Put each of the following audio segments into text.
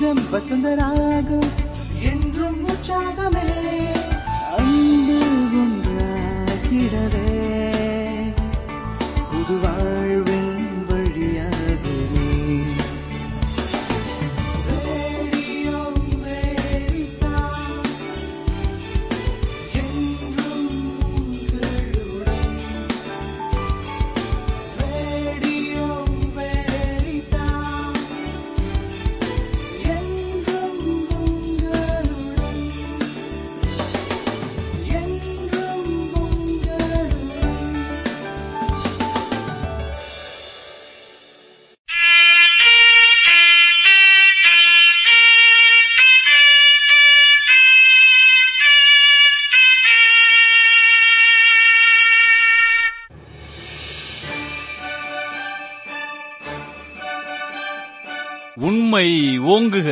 இதம் வசந்தராகம் என்றும் உற்சாகமே அன்பு ஒன்றாகிடவே புது வாழ்வின் வழியாகவே ரேடியோ வெரிதாஸ் என்றும் உங்களுடன் ரேடியோ வெரிதாஸ் என்றும் உங்களுடன் என்றும் உங்களுடன் உண்மை ஓங்குக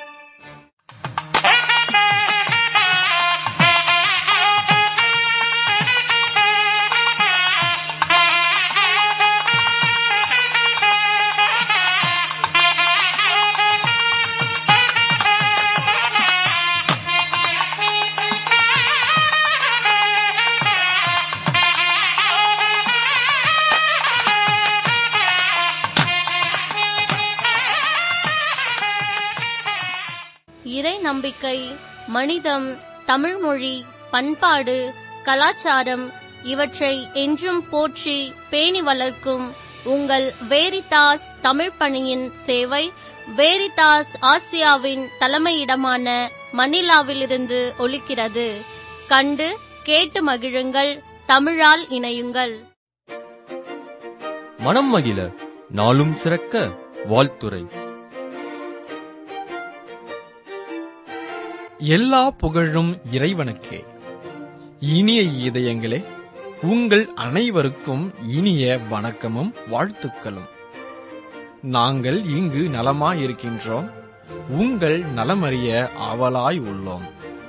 இறை நம்பிக்கை மனிதம் தமிழ்மொழி பண்பாடு கலாச்சாரம் இவற்றை என்றும் போற்றி பேணி வளர்க்கும் உங்கள் வேரிதாஸ் தமிழ் பணியின் சேவை வேரிதாஸ் ஆசியாவின் தலைமையிடமான மணிலாவிலிருந்து ஒலிக்கிறது கண்டு கேட்டு மகிழுங்கள் தமிழால் இணையுங்கள் மனம் மகிழ நாளும் சிறக்க வாழ்த்துரை எல்லா புகழும் இறைவனுக்கே இனிய இதயங்களே உங்கள் அனைவருக்கும் இனிய வணக்கமும் வாழ்த்துக்களும் நாங்கள் இங்கு நலமாயிருக்கின்றோம் உங்கள் நலமறிய ஆவலாய் உள்ளோம்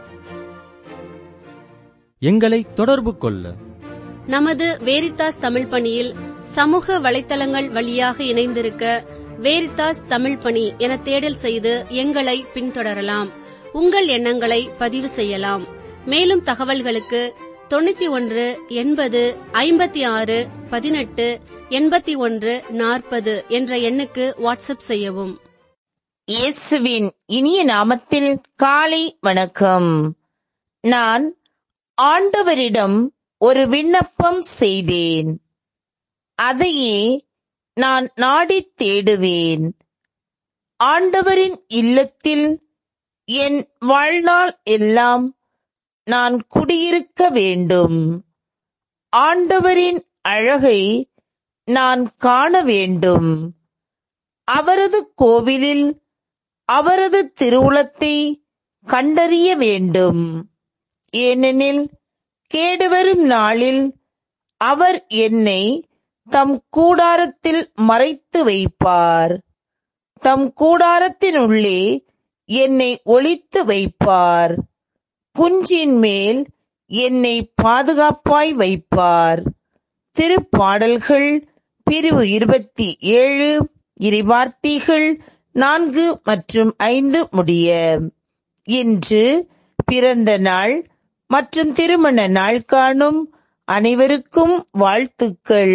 எங்களை தொடர்பு கொள்ள நமது வேரித்தாஸ் தமிழ் பணியில் சமூக வலைத்தளங்கள் வழியாக இணைந்திருக்க வேரித்தாஸ் தமிழ் பணி என தேடல் செய்து எங்களை பின்தொடரலாம் உங்கள் எண்ணங்களை பதிவு செய்யலாம் மேலும் தகவல்களுக்கு தொண்ணூத்தி ஒன்று எண்பது ஐம்பத்தி ஆறு பதினெட்டு எண்பத்தி ஒன்று நாற்பது என்ற எண்ணுக்கு வாட்ஸ்அப் செய்யவும் இயேசுவின் இனிய நாமத்தில் காலை வணக்கம் நான் ஆண்டவரிடம் ஒரு விண்ணப்பம் செய்தேன் அதையே நான் நாடித் தேடுவேன் ஆண்டவரின் இல்லத்தில் என் வாழ்நாள் எல்லாம் நான் குடியிருக்க வேண்டும் ஆண்டவரின் அழகை நான் காண வேண்டும் அவரது கோவிலில் அவரது திருவுளத்தை கண்டறிய வேண்டும் ஏனெனில் கேடுவரும் நாளில் அவர் என்னை தம் கூடாரத்தில் மறைத்து வைப்பார் தம் கூடாரத்தினுள்ளே என்னை ஒளித்து வைப்பார் குன்றின் மேல் என்னை பாதுகாப்பாய் வைப்பார் திருப்பாடல்கள் பிரிவு இருபத்தி ஏழு இறைவார்த்தைகள் நான்கு மற்றும் ஐந்து முடிய இன்று பிறந்த நாள் மற்றும் திருமண நாள் காணும் அனைவருக்கும் வாழ்த்துக்கள்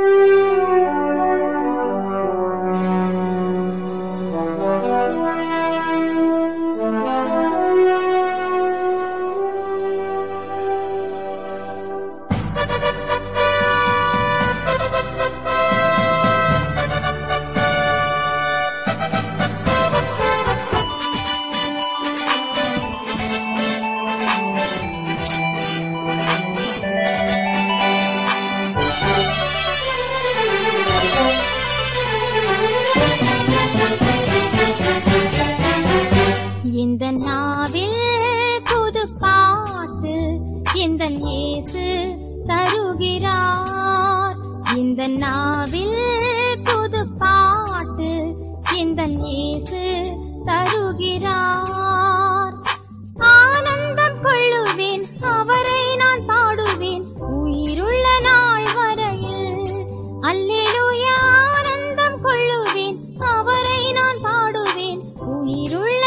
இந்த நாவில் புது பாட்டு இந்த இயேசு தருகிறார் இந்த நாவில் புது பாட்டு இந்த இயேசு தருகிறார் ஆனந்தம் கொள்ளுவேன் அவரை நான் பாடுவேன் உயிருள்ள நாள் வரையில் அல்லேலூயா ஆனந்தம் கொள்ளுவேன் அவரை நான் பாடுவேன் உயிருள்ள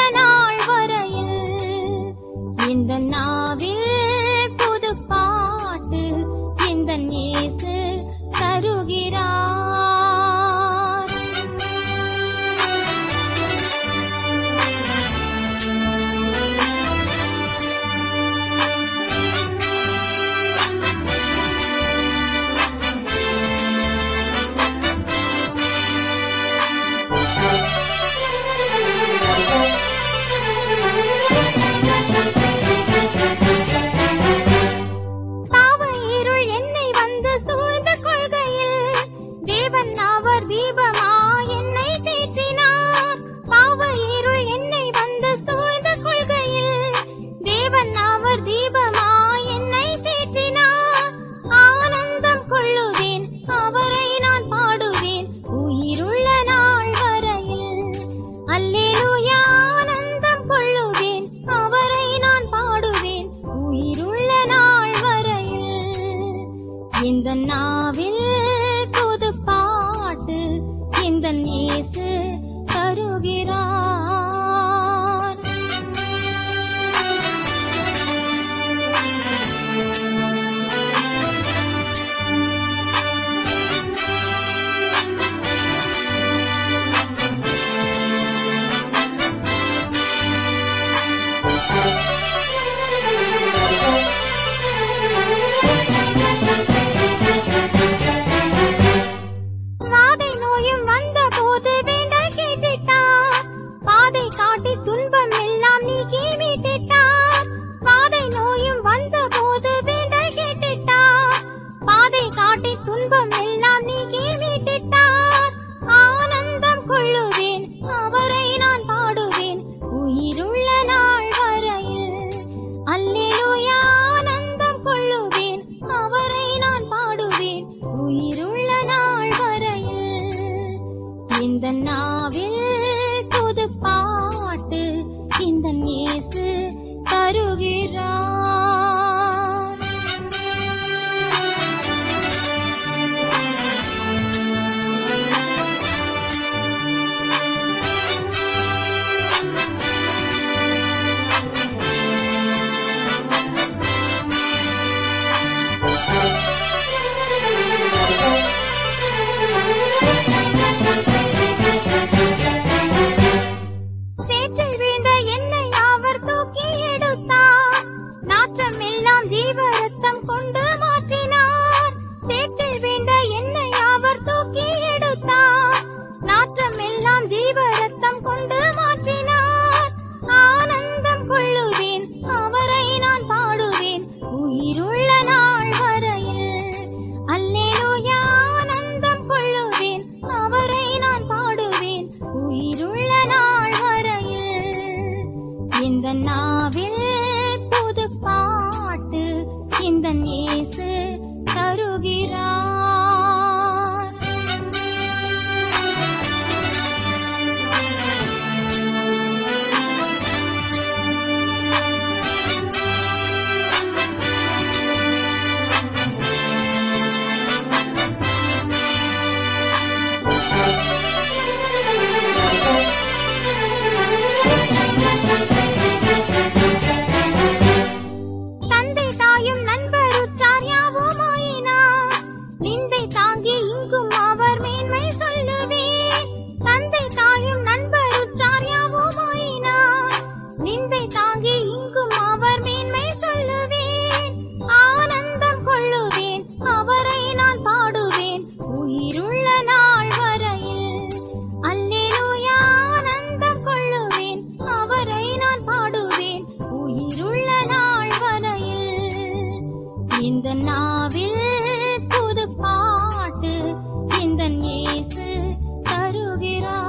இந்த நாவில் புது பாட்டு இந்த நேசு தருகிறார் சாவ இருள் என்னை வந்து சூழ்ந்து கொள்கையில் தேவன் அவர் தீபமா என்னை தேற்றினார் பாவ இருள் என்னை வந்து சூழ்ந்து கொள்கையில் தேவன் அவர் தீபமா என்னை தேற்றினார் ஆனந்தம் கொள்ளுவேன் அவரை நான் பாடுவேன் உயிருள்ள நாள் வரையில் அல்லேலூயா ஆனந்தம் கொள்ளுவேன் அவரை நான் பாடுவேன் உயிருள்ள நாள் வரையில் இந்த நாவில் புது பாட்டு இந்த நேசு தருகிறார் வாதை நோயும் வந்த போது வேண்டாய் கேட்டுட்டார் பாதை காட்டி துன்பம் எல்லாம் நீக்கி மீட்டுட்டார் வாதை நோயும் வந்த போது வேண்டாய் கேட்டுட்டார் பாதை காட்டி துன்பம் எல்லாம் நீக்கி மீட்டுட்டார் ஆனந்தம் கொள்ளுவேன் அவரை நான் பாடுவேன் உயிருள்ள நாள் வரையில் அல்லேலூயா ஆனந்தம் கொள்ளுவேன் அவரை நான் பாடுவேன் உயிருள்ள நாள் வரையில் இந்த நாவில் புது பாட்டு இந்த நேசு தருகிறார் சேற்றில் வீழ்ந்த என்னை அவர் தூக்கி எடுத்தார் நாற்றம் எல்லாம் ஜீவ ரத்தம் கொண்டு மாற்றினார் சேற்றில் வீழ்ந்த என்னை அவர் தூக்கி எடுத்தார் நாற்றம் எல்லாம் ஜீவ ரத்தம் கொண்டு மாற்றினார் ஆனந்தம் கொள்ளுவேன் அவரை நான் பாடுவேன் உயிருள்ள நாள் வரையில் அல்லேலூயா ஆனந்தம் கொள்ளுவேன் அவரை நான் பாடுவேன் உயிருள்ள நாள் வரையில் இந்த நாவில் புது பாட்டு இந்த நேசு தருகிறார் தந்தை தாயும் நண்பர் உற்றார் யாவுமாயினார் நிந்தை தாங்கி இங்கும் அவர் மேன்மை சொல்லுவேன் தந்தை தாயும் நண்பர் உற்றார் யாவுமாயினார் நிந்தை தாங்கி இங்கும் அவர் மேன்மை சொல்லுவேன் ஆனந்தம் கொள்ளுவேன் அவரை நான் பாடுவேன் உயிருள்ள நாள் வரையில் அல்லேலூயா ஆனந்தம் கொள்ளுவேன் அவரை நான் பாடுவேன் உயிருள்ள நாள் வரையில் இந்த நாவில் புது பாட்டு இந்த நேசு தருகிறார்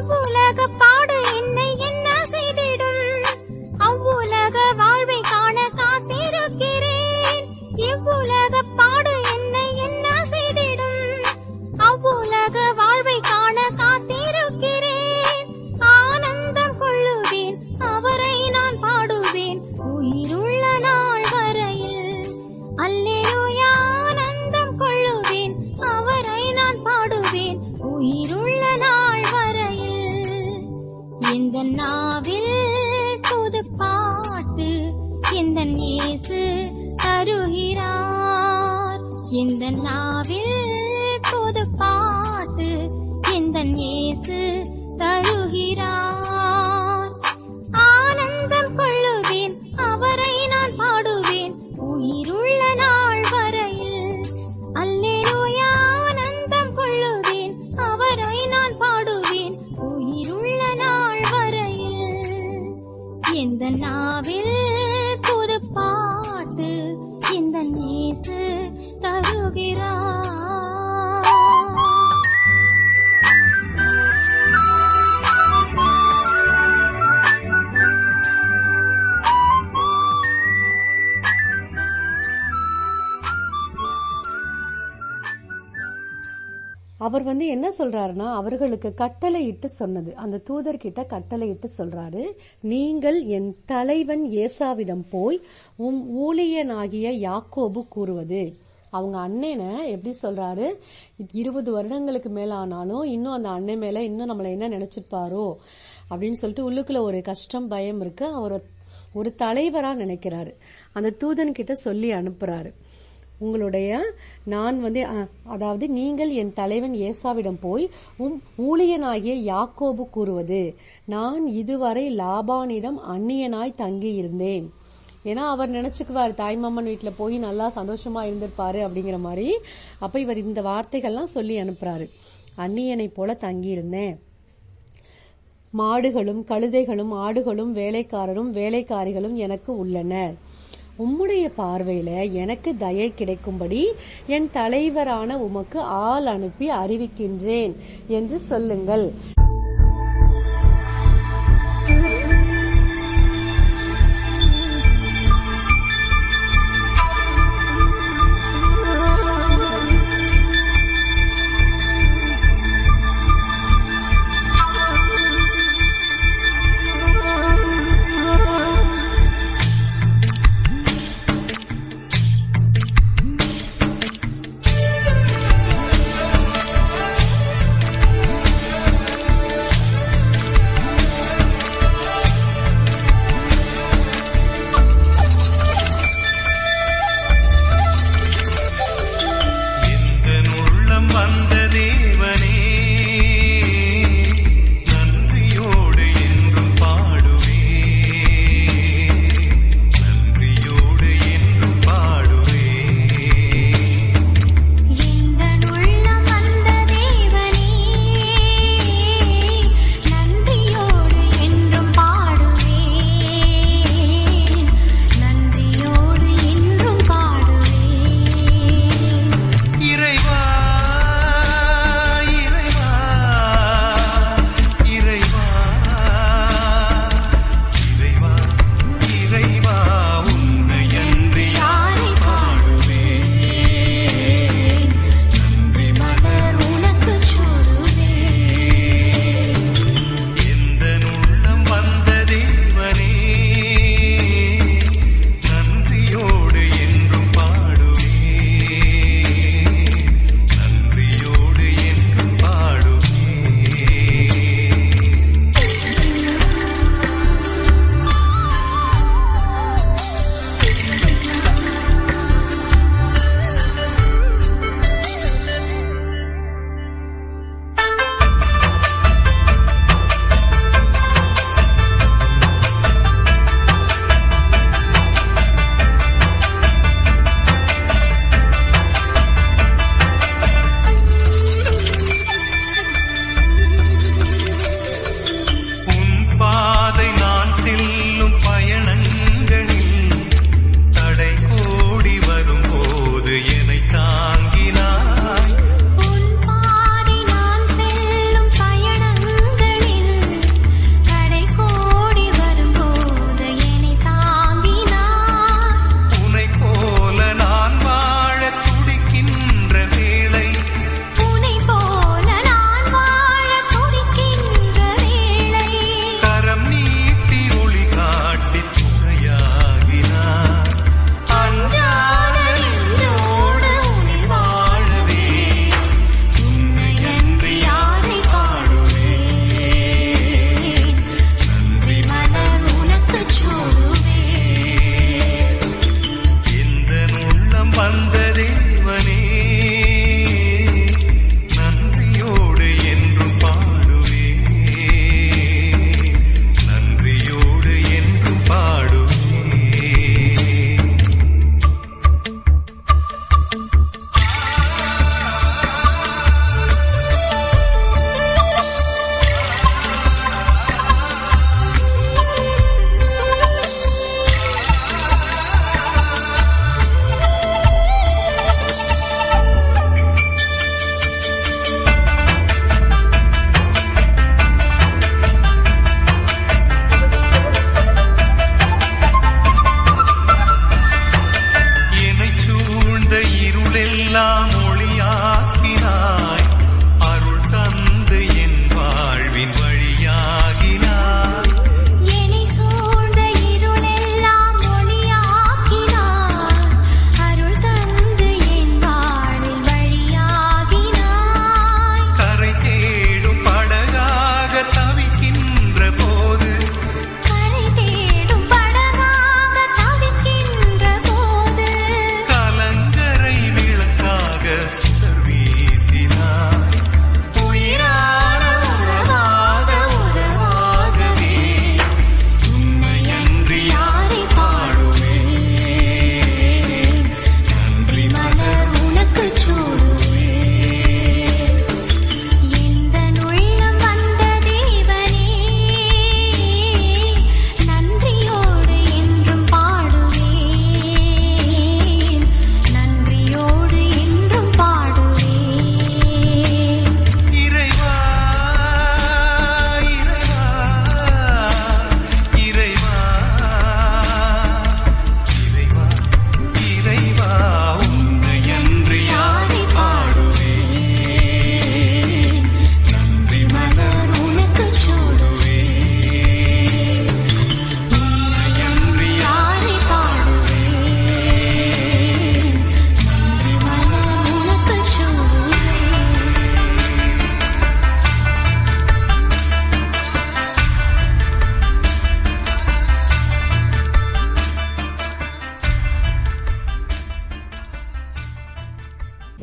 இவ்வுலக பாடு என்னை என்ன செய்திடும் அவ்வுலக வாழ்வை காண நாவில் புது பாட்டு இந்த இயேசு தருகிறார் இந்த நாவில் புது பாட்டு இந்த இயேசு தருகிறார் ஆனந்தம் கொள்ளுவேன் அவரை நான் பாடுவேன் உயிருள்ள நாள் வரையில் அல்லேலூயா ஆனந்தம் கொள்ளுவேன் அவரை நான் பாடுவேன் உயிருள்ள நாள் வரையில் இந்த நாவில் புது பாட்டு இந்த நேசு தருகிறார் அவர் வந்து என்ன சொல்றாருன்னா அவர்களுக்கு கட்டளையிட்டு சொன்னது அந்த தூதர்கிட்ட கட்டளையிட்டு சொல்றாரு நீங்கள் என் தலைவன் ஏசாவிடம் போய் உம் ஊழியனாகிய யாக்கோபு கூறுவது அவங்க அண்ணனை எப்படி சொல்றாரு இருபது வருடங்களுக்கு மேல ஆனாலும் இன்னும் அந்த அண்ணன் மேல இன்னும் நம்மள என்ன நினைச்சிருப்பாரோ அப்படின்னு சொல்லிட்டு உள்ளுக்குள்ள ஒரு கஷ்டம் பயம் இருக்கு அவர் ஒரு தலைவரா நினைக்கிறாரு அந்த தூதன் கிட்ட சொல்லி அனுப்புறாரு உங்களுடைய நான் வந்து அ- அதாவது நீங்கள் என் தலைவன் ஏசாவிடம் போய் உம் ஊழியனாகிய யாக்கோபு கூறுவது நான் இதுவரை லாபானிடம் அந்நியனாய் தங்கி இருந்தேன் ஏன்னா அவர் நினைச்சுக்குவார் தாய்மாமன் வீட்டுல போய் நல்லா சந்தோஷமா இருந்திருப்பாரு அப்படிங்கிற மாதிரி அப்ப இவர் இந்த வார்த்தைகள்லாம் சொல்லி அனுப்புறாரு அந்நியனை போல தங்கி இருந்தேன் மாடுகளும் கழுதைகளும் ஆடுகளும் வேலைக்காரரும் வேலைக்காரிகளும் எனக்கு உள்ளனர் உம்முடைய பார்வையில எனக்கு தயை கிடைக்கும்படி என் தலைவரான உமக்கு ஆள் அனுப்பி அறிவிக்கின்றேன் என்று சொல்லுங்கள் ஆ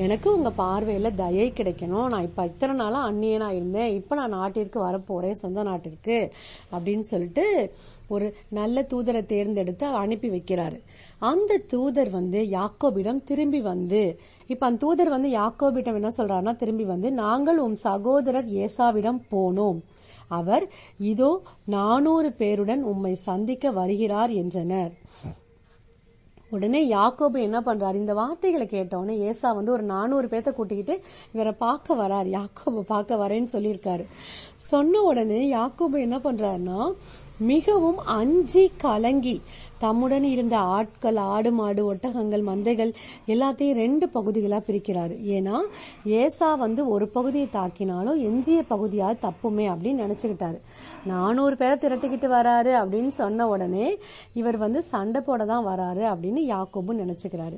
எனக்கு உங்க பார்வையில தயை கிடைக்கணும் நான் இப்ப இத்தனை நாளா அந்நியனா இருந்தேன் இப்ப நான் நாட்டிற்கு வரப்போறேன் சொந்த நாட்டிற்கு அப்படின்னு சொல்லிட்டு ஒரு நல்ல தூதரை தேர்ந்தெடுத்து அனுப்பி வைக்கிறாரு அந்த தூதர் வந்து யாக்கோபிடம் திரும்பி வந்து இப்ப அந்த தூதர் வந்து யாக்கோபிடம் என்ன சொல்றாருன்னா திரும்பி வந்து நாங்கள் உம் சகோதரர் ஏசாவிடம் போனோம் அவர் இதோ நானூறு பேருடன் உம்மை சந்திக்க வருகிறார் என்றனர் உடனே யாக்கோபு என்ன பண்றாரு இந்த வார்த்தைகளை கேட்டவுடனே ஏசா வந்து ஒரு நானூறு பேர்த்த கூட்டிக்கிட்டு இவரை பார்க்க வராரு யாக்கோபு பார்க்க வரேன்னு சொல்லியிருக்காரு சொன்ன உடனே யாக்கோபு என்ன பண்றாருன்னா மிகவும் அஞ்சி கலங்கி தம்முடன் இருந்த ஆட்கள் ஆடு மாடு ஒட்டகங்கள் மந்தைகள் எல்லாத்தையும் ரெண்டு பகுதிகளா பிரிக்கிறாரு ஏன்னா ஏசா வந்து ஒரு பகுதியை தாக்கினாலும் எஞ்சிய பகுதியாவது தப்புமே அப்படின்னு நினைச்சுக்கிட்டாரு நானூறு பேரை திரட்டிக்கிட்டு வராரு அப்படின்னு சொன்ன உடனே இவர் வந்து சண்டை போட தான் வராரு அப்படின்னு யாக்கோபு நினைச்சுக்கிறாரு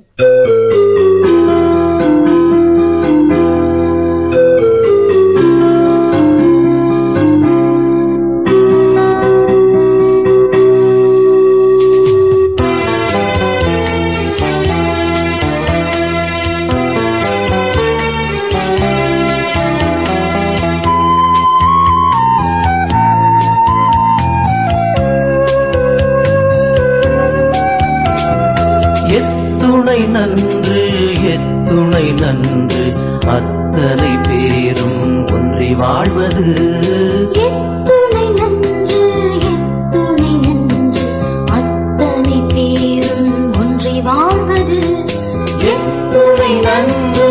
எத்துணை நன்று எத்துணை நன்று அத்தனை பேரும் ஒன்றி வாழ்வது எத்துணை நன்று எத்துணை நன்று அத்தனை பேரும் ஒன்றி வாழ்வது எத்துணை நன்று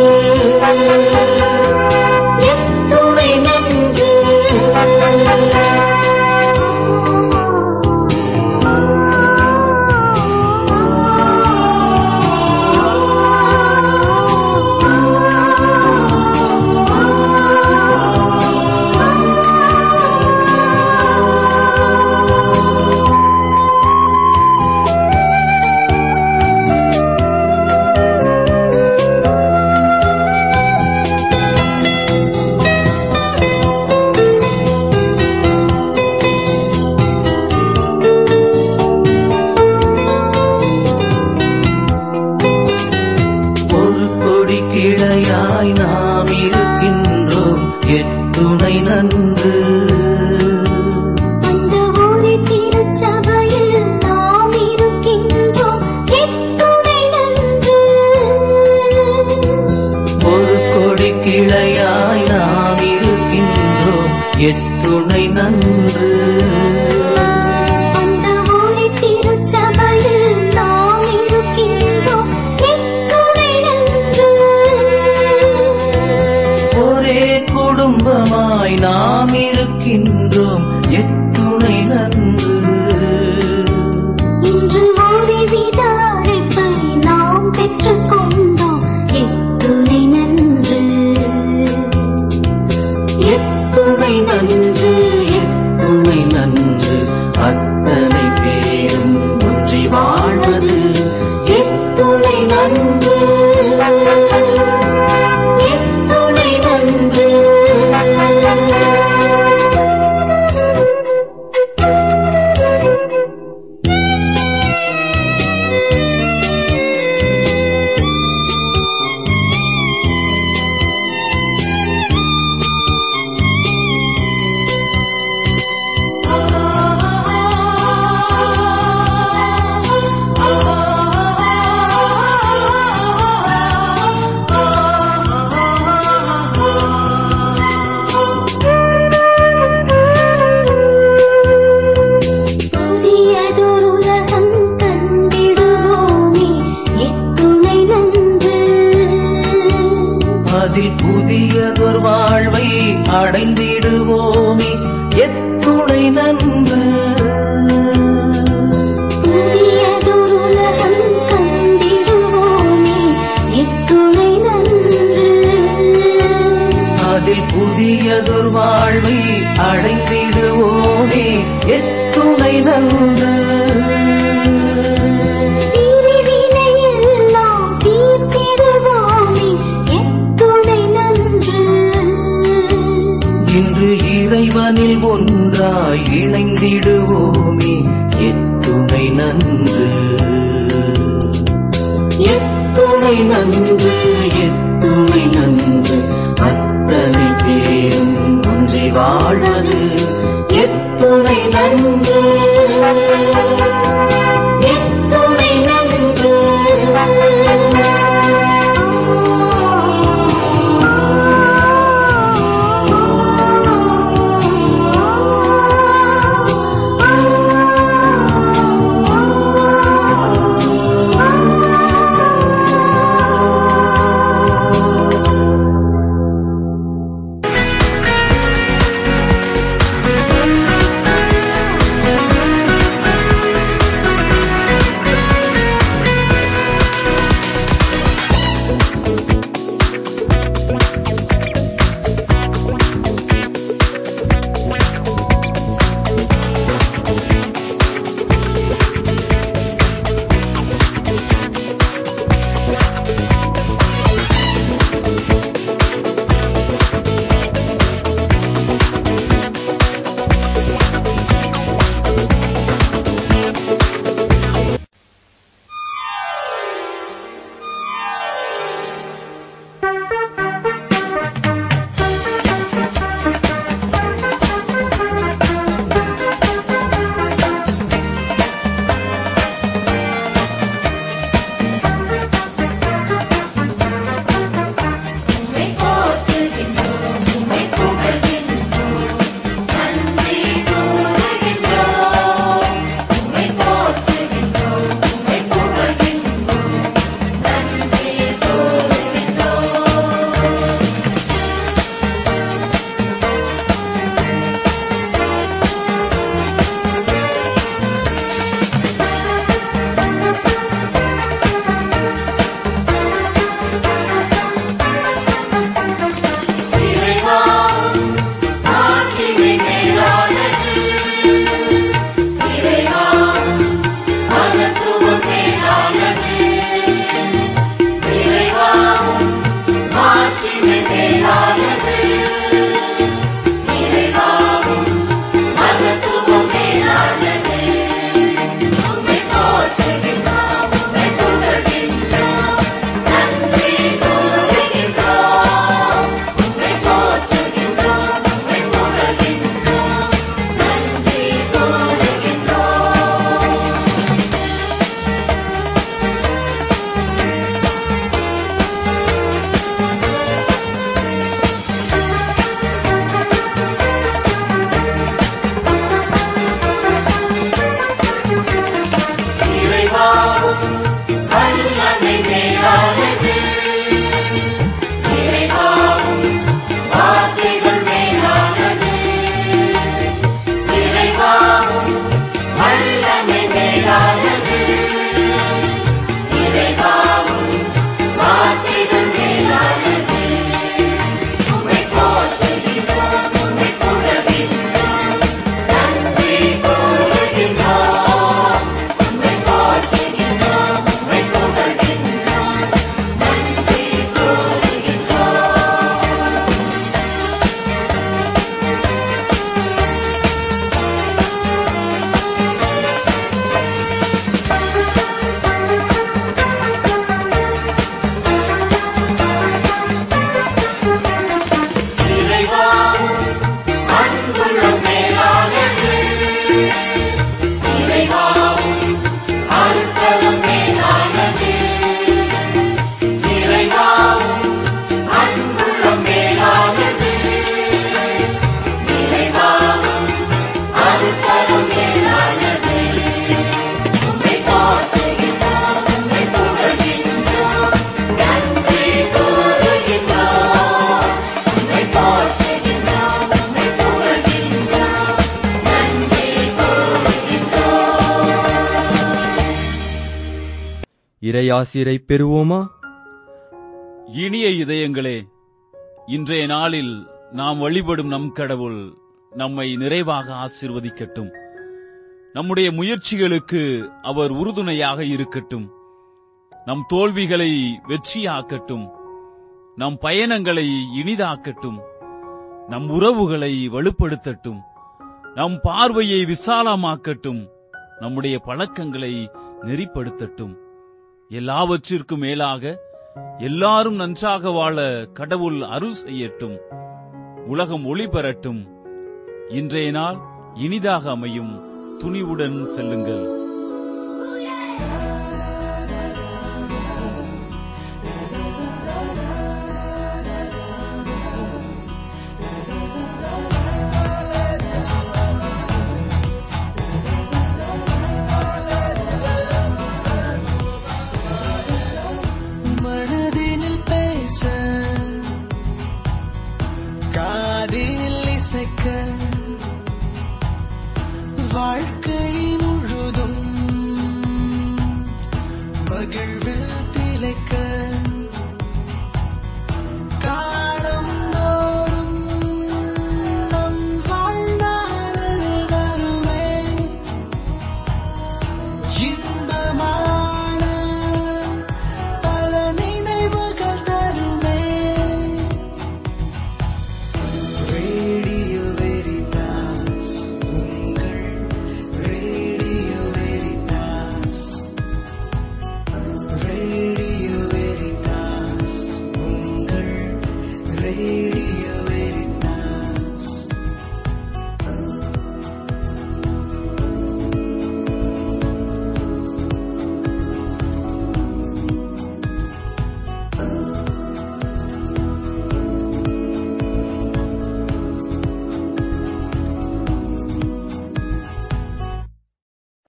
எத்துணை நன்று ஒரு கொடி கிளையாய் நாம் இருக்கின்றோம் எத்துணை நன்று அந்த ஊரே திருச்சபையில் நாம் இருக்கின்றோம் எத்துணை நன்று ஒரு கொடி கிளையாய் நாம் இருக்கின்றோம் எத்துணை நன்று அந்த ஊரே திருச்சபையில் நாம் இருக்கின்றோம் எத்துணை நன்று ஒரே குடும்பமாய் நாம் இருக்கின்றோம் எத்துணை நன்று இன்று ஒருவித அழைப்பை நாம் பெற்றுக்கொண்டோம் எத்துணை நன்று எத்துணை நன்று எத்துணை நன்று அத்தனை பேரும் ஒன்றி வாழ்வது எத்துணை நன்று எத்துணை நன்று புதியதொரு உலகம் கண்டிடுவோமே எத்துணை நன்று அதில் புதியதொரு வாழ்வை அடைந்திடுவோமே எத்துணை நன்று புதியதொரு உலகம் கண்டிடுவோமே எத்துணை நன்று அதில் புதியதொரு வாழ்வை அடைந்திடுவோமே எத்துணை நன்று பிரிவினை எல்லாம் தீர்த்திடுவோமே எத்துணை நன்று இன்று இறைவனில் ஒன்றாய் இணைந்திடுவோமே எத்துணை நன்று எத்துணை நன்று எத்துணை எத்துணை நன்று அத்தனை பேரும் ஒன்றி வாழ்வது எத்துணை நன்று எத்துணை நன்று இறையாசிரை பெறுவோமா இனிய இதயங்களே இன்றைய நாளில் நாம் வழிபடும் நம் கடவுள் நம்மை நிறைவாக ஆசிர்வதிக்கட்டும் நம்முடைய முயற்சிகளுக்கு அவர் உறுதுணையாக இருக்கட்டும் நம் தோல்விகளை வெற்றியாக்கட்டும் நம் பயணங்களை இனிதாக்கட்டும் நம் உறவுகளை வலுப்படுத்தட்டும் நம் பார்வையை விசாலமாக்கட்டும் நம்முடைய பழக்கங்களை நெறிப்படுத்தட்டும் எல்லாவற்றிற்கும் மேலாக எல்லாரும் நன்றாக வாழ கடவுள் அருள் செய்யட்டும் உலகம் ஒளி பெறட்டும் இன்றைய நாள் இனிதாக அமையும் துணிவுடன் செல்லுங்கள்